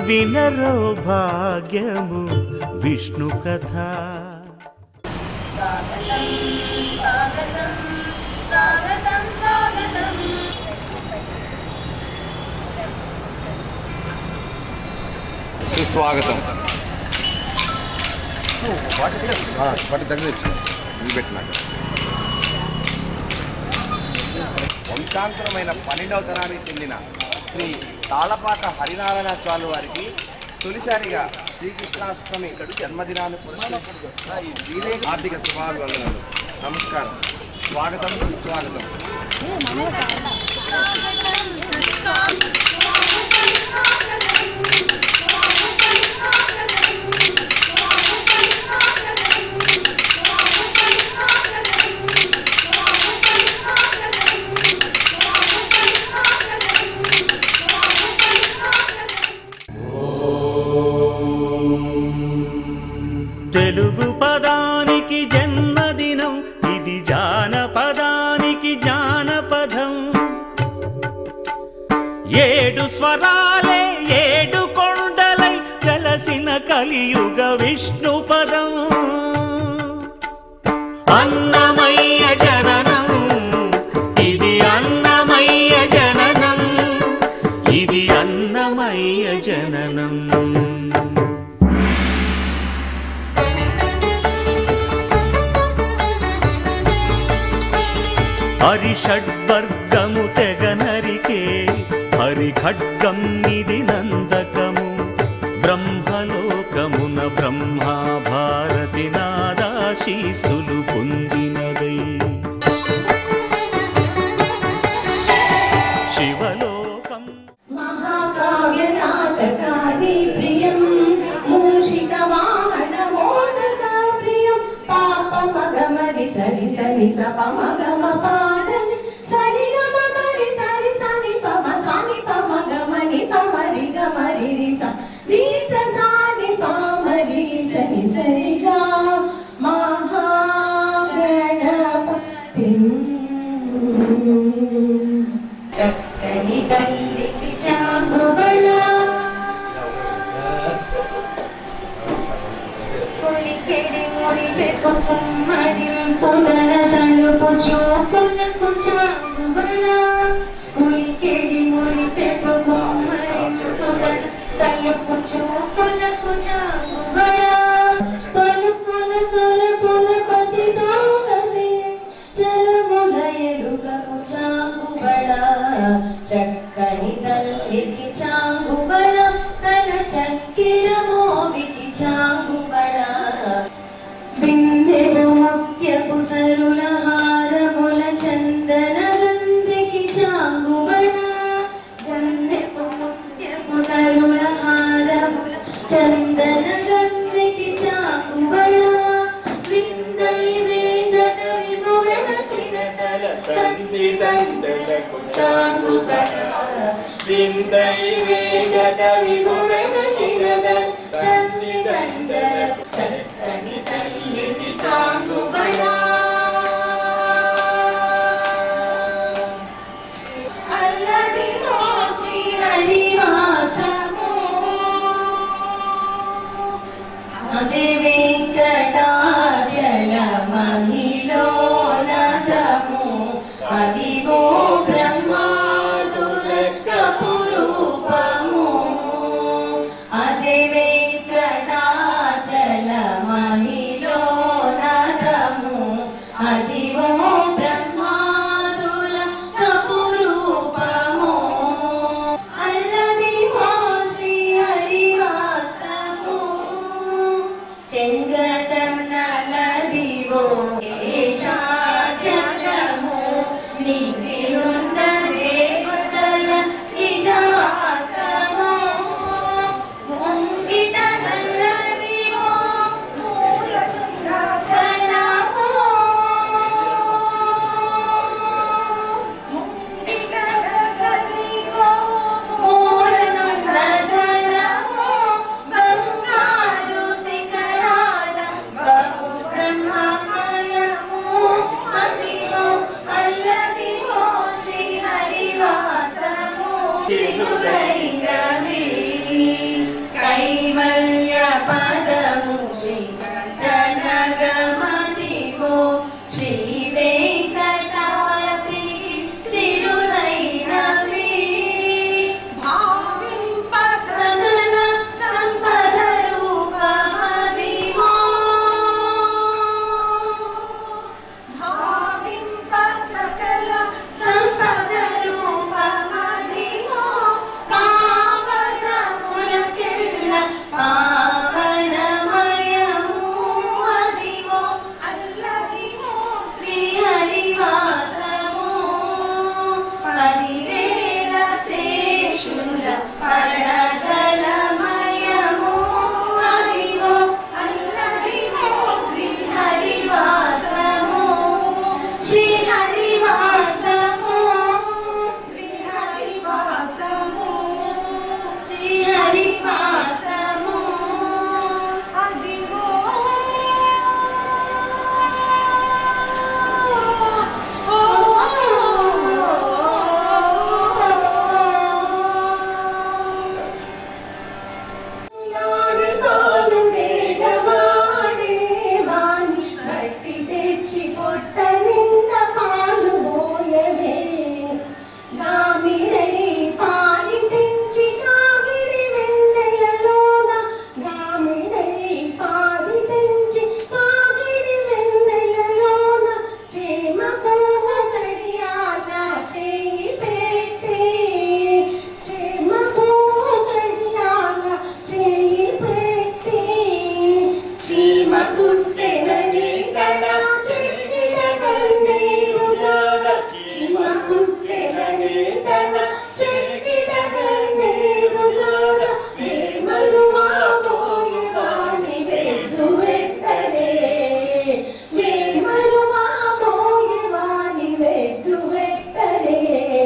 వినరో భాగ్యము విష్ణు కథ స్వాగతం స్వాగతం స్వాగతం స్వాగతం సుస్వాగతం వాటి దగ్గర ఇవి పెట్టినాక వంశాంతరమైన పన్నెండవ తరానికి చెందిన శ్రీ తాళపాక హరినారాయణాచార్యుల వారికి తొలిసారిగా శ్రీకృష్ణాష్టమి జన్మదినాన్ని పురస్కరించుకున్న ఈ వీరే ఆర్థిక శుభాభివందనలు నమస్కారం స్వాగతం సుస్వాగతం తెలుగు పదానికి జన్మదినం ఇది జానపదానికి జానపదం ఏడు స్వరాలే ఏడు కొండలై కలసిన కలియుగ విష్ణు పదం అన్నమయ్య జననం ఇది అన్నమయ్య జననం ఇది అన్నమయ్య జననం హరిషడ్వర్గము తెగనరికే హరిఖడ్గం ఇది నందకము బ్రహ్మలోకమున బ్రహ్మా భారతి నాదాశీసులు పొందినదై శివలోకం మహాకావ్య నాటకాది ప్రియం మూషిక వాహన మోదక ప్రియం పాప మగ మరి సరి సరి సప మగ పాదని సరి గమ మరి సరి సని పమ సాని పమ గమని పమరి గమరి రిస రీస సాని పమరి సని సరి గా మహాగణపతి చక్కని తల్లికి చాగుబళ కొలికెడి ముడిపె కుమ్మడింపుదల తలుపు చూపులకు చాగుబళ కొలికెడి ముడిపె కుమ్మడింపుదల తలుపు చూపులకు చాగుబళ సొలుపుల సొలుపుల పతితో కసి జలముల ఎరుకకు చాంగుబడ చక్కని తల్లికి చాంగుబడ తన చక్కిర మోవికి చాంగుబడ బిందెలు ముఖ్యపు సరుల హారముల చందన గంధికి చాంగుబడ జన్నెపు ముఖ్యపు సరుల హారముల చందన గంధికి చాంగుబడ విందై వేదన విముగచిన తల సంధి దండలకు చాంగుబడ విందై వేదన విముగచిన తల సంధి దండలకు చక్కని తల్లిని చాంగుబడ అల్లదిగో శ్రీ హరివాసము అదే వెంకటాచల మహిలో నదము అదిగో బ్రహ్మాదులక పురూపము అదే వెంకటాచల కుట్టెలని తన చెక్కిడగనే రుజోడ మేమరువా మోయవాని వెళ్ళు వెంటనే మేమరువా మోయవాని వెళ్ళు వెంటనే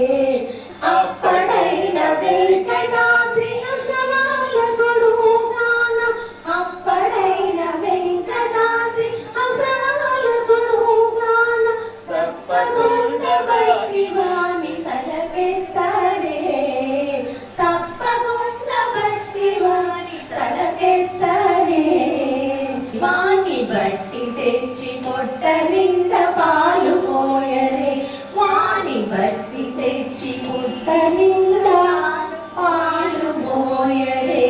అప్పడైన వెంకటాద్రి అసవాల గొడుగాన అప్పడైన వెంకటాద్రి అసవాల గొడుగాన తప్పకుండా బట్టి వాని తలకెత్తడే తప్పకుండా బట్టి వాని తలకెత్తడే వాని బట్టి తెచ్చి పొట్ట నిండా పాలు పోయరే వాని బట్టి తెచ్చి పొట్ట నిండా పాలు పోయరే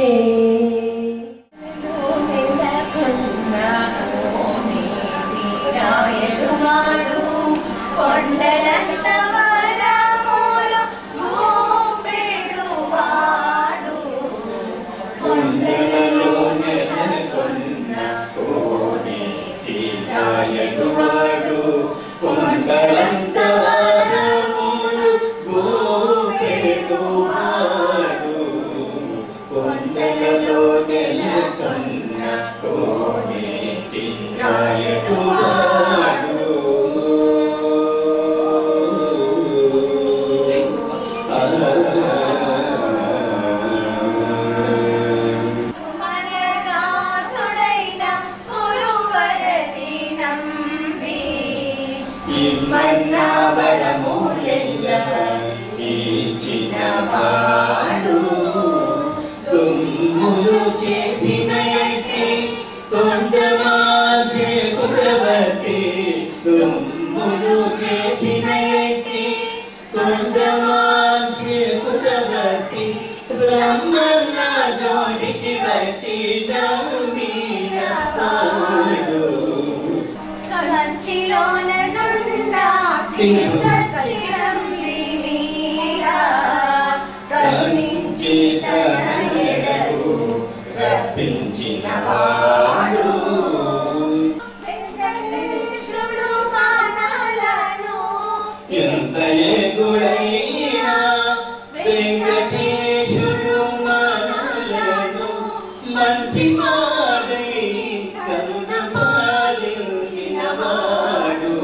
రాయడువాడు కొండలంత వరములు గోపెడువాడు కొండలలో నెలకొన్న కోనేటి రాయడువాడు కొండలంత వరములు గోపెడువాడు కొండలలో నెలకొన్న కోనేటి రాయడువాడు కుమరదాసుడైన గురువరది నంబి ఇమ్మన్న బలములెల్ల ఇచ్చిన వాడు తుమ్ములు చేసిన ఎట్టి తొండమాల్చే కురవతి తుమ్ములు చేసిన ఎట్టి తొండమాల్చే కురవతి బ్రహ్మన్న జోడికి వచ్చి నవ్వుమీర పాడు కంచిలోన నుండా కంచిరంబి మీరా కరుణించి తన ఎడకు రప్పించిన వాడు వెంకటేశుడు మానలను ఎంత ఎగుడైనా వెంకటేశుడు మానలను మంచి వాడై కరుణ పాలించిన వాడు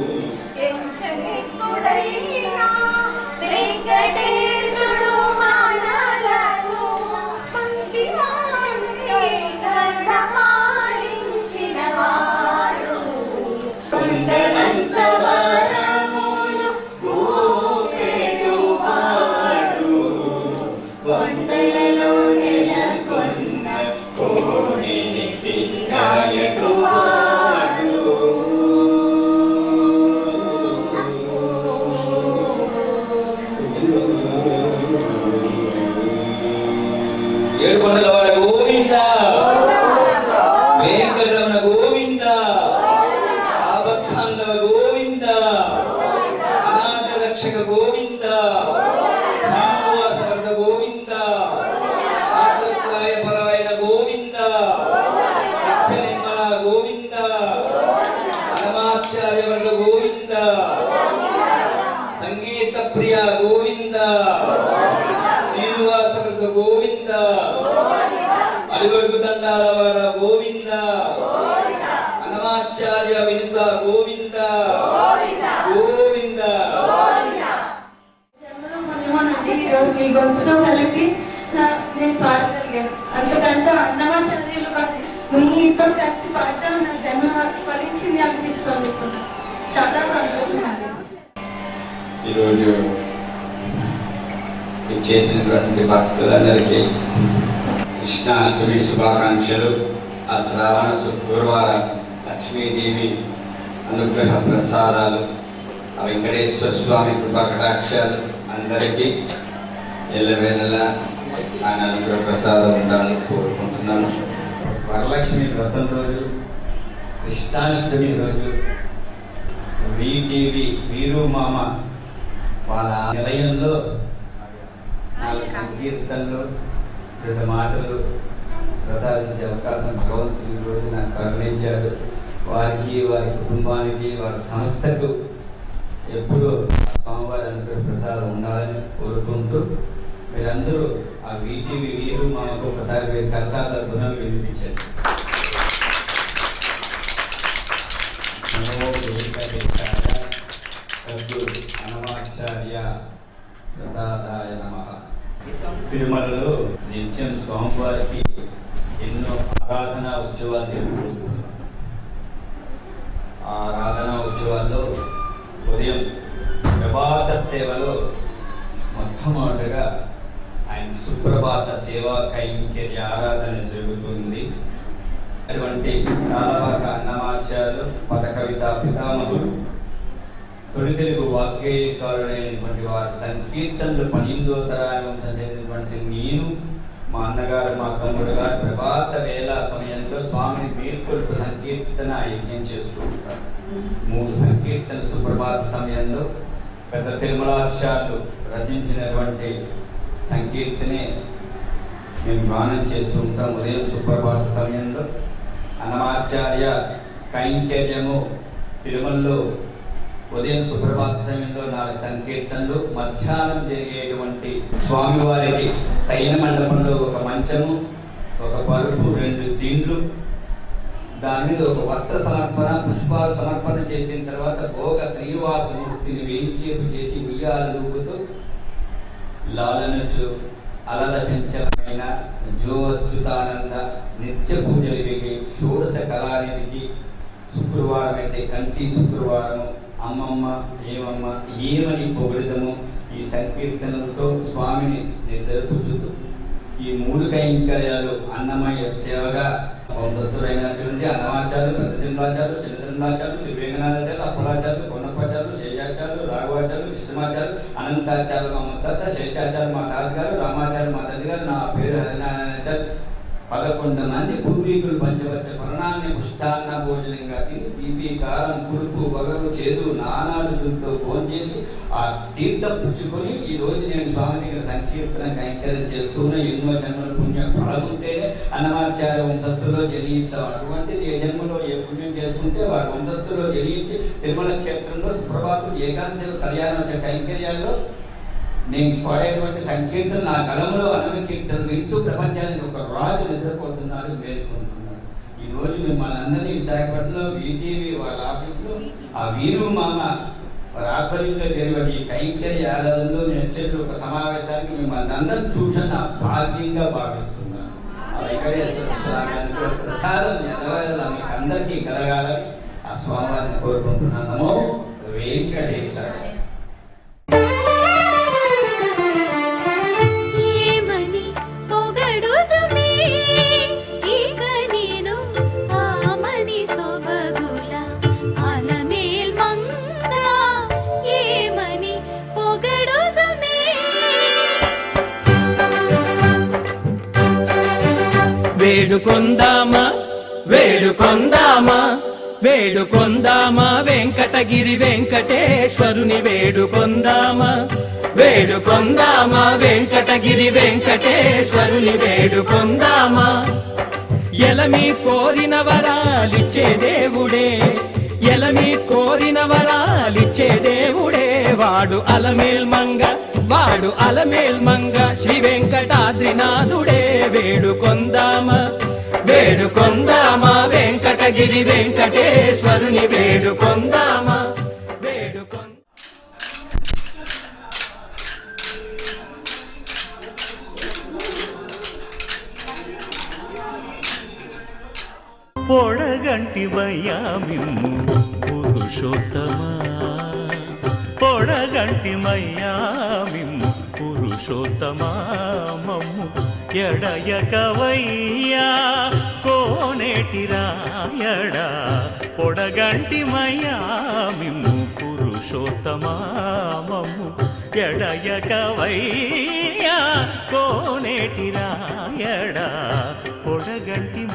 ఎంచనెక్కుడైనా వెంకటేశుడు మానలను మంచి వాడై కరుణ పాలించిన వాడు కొండలంత వరములు గోపెడు వాడు కొండలలో నెలకొన్న కోనేటి నాయకు వాడు ఏడుకొండలవాడ గోవింద వెంకటరమణ గోవింద ఆపద్బాంధవ గోవింద అనాథ రక్షక గోవింద శ్రీనివాసవర్ధ గోవింద ఆత్మప్రాయ పరాయణ గోవింద నిర్మల గోవింద హనుమాచార్యవర్గ గోవింద సంగీత ప్రియ గోవింద శ్రీనివాసవర్గ గోవింద అడుగడుగు దండాల వాడ గోవింద హనుమాచార్య వినుత గోవింద గోవింద జన్మలో మొన్నమోనండి ఈరోజు మీ గొంతుతో కలిపి నా- నేను పాడగలిగాను అంతకంటే అన్నమాచార్యులు కాదు మీ ఇష్టం కలిసి పాడటం నా జన్మ ఫలించింది అనిపిస్తుంది ఇప్పుడు. చాలా సంతోషం అండి ఈరోజు చేసినటువంటి భక్తులందరికీ కృష్ణాష్టమి శుభాకాంక్షలు ఆ శ్రావణ శుక్రవార లక్ష్మీదేవి అనుగ్రహ ప్రసాదాలు ఆ వెంకటేశ్వర స్వామి కృపా కటాక్షాలు అందరికీ ఎల్లవేళలా ఆయన అనుగ్రహ ప్రసాదం ఉండాలని కోరుకుంటున్నాను వరలక్ష్మి వ్రతం రోజు కృష్ణాష్టమి రోజు వీటీవీ వీరు మామ వాళ్ళ నిలయంలో నాలుగు సంకీర్తనలు రెండు మాటలు ప్రతాపించే అవకాశం భగవంతుడు ఈ రోజు నాకు కరుణించాడు వారికి వారి కుటుంబానికి వారి సంస్థకు ఎప్పుడు అనుగ్రహ ప్రసాదం ఉండాలని కోరుకుంటూ మీరందరూ ఆ వీటివి వీరు మాకు ఒకసారి మీరు కర్తాల గుణాలు వినిపించండి నమో వెంకటేశాయ సద్గురు అనమాచార్య ప్రసాదాయ నమః తిరుమలలో నిత్యం స్వామివారికి ఎన్నో ఆరాధనా ఉత్సవాలు జరుగుతుంది ఆ ఆరాధనా ఉత్సవాల్లో ఉదయం ప్రభాత సేవలో మొట్టమొదటిగా ఆయన సుప్రభాత సేవా కైంకర్య ఆరాధన జరుగుతుంది అటువంటి కాలవాక అన్నమాచార్యులు పద కవిత పితామహుడు తొలి తెలుగు వాగ్గేయకారుడైనటువంటి వారి సంకీర్తనలు పన్నెందో తరాలు చదివినటువంటి నేను మా అన్నగారు మా తమ్ముడు గారు ప్రభాత వేళ సమయంలో స్వామిని మేల్కొల్పు సంకీర్తన యజ్ఞం చేస్తూ ఉంటారు మూడు సంకీర్తన సుప్రభాత సమయంలో పెద్ద తిరుమలాచార్యులు రచించినటువంటి సంకీర్తనే మేము గానం చేస్తూ ఉంటాం ఉదయం సుప్రభాత సమయంలో అన్నమాచార్య కైంకర్యము తిరుమలలో ఉదయం సుప్రభాత సమయంలో నాలుగు సంకీర్తనలు మధ్యాహ్నం జరిగేటువంటి స్వామివారికి శయన మండపంలో ఒక మంచము ఒక పరుపు రెండు దిండ్లు దాని మీద ఒక వస్త్ర సమర్పణ పుష్పాలు సమర్పణ చేసిన తర్వాత భోగ శ్రీనివాసమూర్తిని వేయించేపు చేసి ఉయ్యాలూపుతూ లాలనచు అలల చంచలమైన జో అచ్యుతానంద నిత్య పూజలికి షోడశ కళానిధికి శుక్రవారం అయితే కంటి శుక్రవారం అమ్మమ్మ ఏమమ్మ ఏమని పొగిడదము ఈ సంకీర్తనలతో స్వామిని నిద్రపుచ్చుతూ ఈ మూడు కైంకర్యాలు అన్నమయ్య సేవగా వంశస్థులైనటువంటి అన్నమాచార్యులు పెద్ద తిరుమలాచార్యులు చిన్న తిరుమలాచార్యులు త్రివేంకనాథాచార్యులు అప్పలాచార్యులు కొన్నపాచార్యులు శేషాచార్యులు రాఘవాచార్యులు కృష్ణమాచార్యులు అనంతాచార్యులు మా ముత్తాత శేషాచార్యులు మా తాతగారు రామాచార్యులు మా తండ్రి గారు నా పేరు హరినారాయణాచార్య పదకొండు మంది పూర్వీకులు పంచవచ్చ పరణాన్ని పుష్టాన్న భోజనంగా తిని తీపి కారం పులుపు వగరు చేదు నానా రుచులతో భోంచేసి ఆ తీర్థం పుచ్చుకొని ఈ రోజు నేను స్వామి దగ్గర సంకీర్తన కైంకర్యం చేస్తూనే ఎన్నో జన్మల పుణ్యం ఫలముంటేనే అన్నమాచార్య వంశస్థులో జనిస్తాం అటువంటిది ఏ జన్మలో ఏ పుణ్యం చేసుకుంటే వారి వంశస్థులో జనించి తిరుమల క్షేత్రంలో సుప్రభాతం ఏకాంశ కళ్యాణోత్సవ కైంకర్యాల్లో నేను పాడేటువంటి సంకీర్తన నా కలంలో అనవ కీర్తన వింటూ ప్రపంచానికి ఒక రాజు నిద్రపోతున్నారు మేల్కొంటున్నారు ఈ రోజు మిమ్మల్ని అందరినీ విశాఖపట్నంలో వీటీవీ వాళ్ళ ఆఫీసులో ఆ వీరు మామ వారి ఆధ్వర్యంలో జరిగే ఈ కైంకర్య ఆరాధనలో నేను ఒక సమావేశానికి మిమ్మల్ని అందరినీ చూసిన నా భాగ్యంగా భావిస్తున్నాను ఆ వెంకటేశ్వర స్వామి అనుగ్రహ ప్రసాదం ఎల్లవేళలా మీకు అందరికీ కలగాలని ఆ స్వామివారిని కోరుకుంటున్నాను నమో వెంకటేశ్వర ఏమని పొగడుదుమే ఇక నేను ఆమని సొబగుల అలమేల్ మంగ ఏమని పొగడుదుమే వేడుకొందామా వేడుకొందామా వేడుకొందామా వెంకటగిరి వెంకటేశ్వరుని వేడుకొందామా వేడుకొందామా వెంకటగిరి వెంకటేశ్వరుని వేడుకొందామా ఎలమి కోరిన వరాలిచ్చే దేవుడే ఎలమి కోరిన వరాలిచ్చే దేవుడే వాడు అలమేల్ మంగ వాడు అలమేల్ మంగ శ్రీ వెంకటాద్రినాథుడే వేడుకొందామా వేడుకొందామా వెంకటగిరి వెంకటేశ్వరుని వేడుకొందామా వేడుకొందామా పొడగంటివయ్యామిమ్ము పురుషోత్తమా పొడగంటిమయ్యామిమ్ము పురుషోత్తమా మమ్ము ఎడయకవయ్యా కోనేటి రాయడా పొడగంటిమయ్యామిమ్ము పురుషోత్తమా మమ్ము ఎడయకవయ్యా కోనేటి రాయడా పొడగంటి